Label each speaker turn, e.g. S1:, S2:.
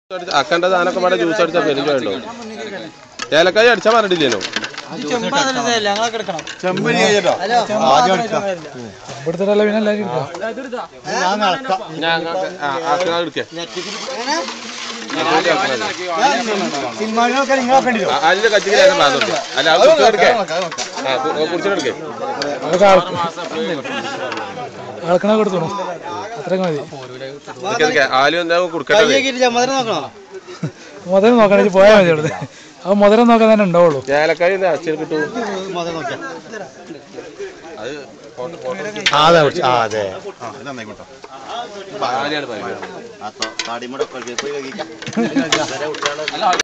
S1: അക്കണ്ട സാധനമൊക്കെ പാടെ ജ്യൂസ് അടിച്ചാൽ പെരും വേണ്ടോ ഏലക്കായ അടിച്ചാൽ പറഞ്ഞിട്ടില്ലേനോ
S2: ഇവിടുത്തെ പിന്നെ എല്ലാവരും എടുക്കാം.
S1: ഞാൻ ആക്കാൻ എടുക്കേ അതിന്റെ കച്ചിക്ക് ഞാൻ ഭാഗം കൊടുക്കാം അല്ല അത് കുടിച്ചെടുക്കേ ആ കുടിച്ചെടുക്കേ
S2: അതൊക്കെ ആൾക്ക് ആൾക്കണ കൊടുത്തോണു അത്രയൊക്കെ മതി
S1: ആലും എന്താ കൊടുക്കട്ടെ
S2: മുതൽ നോക്കണേ പോയാൽ മതി അവിടുന്ന് അത് മുതൽ നോക്കാൻ തന്നെ ഉണ്ടാവുള്ളൂ
S1: ഏലക്കായ അച്ഛൻ കിട്ടും അത് ഫോട്ടോ ഫോട്ടോ
S3: അതെ ആ അതെ
S1: ആരെയാണ് പറയുന്നത്
S3: താടിമുട പോയി കഴിക്കാം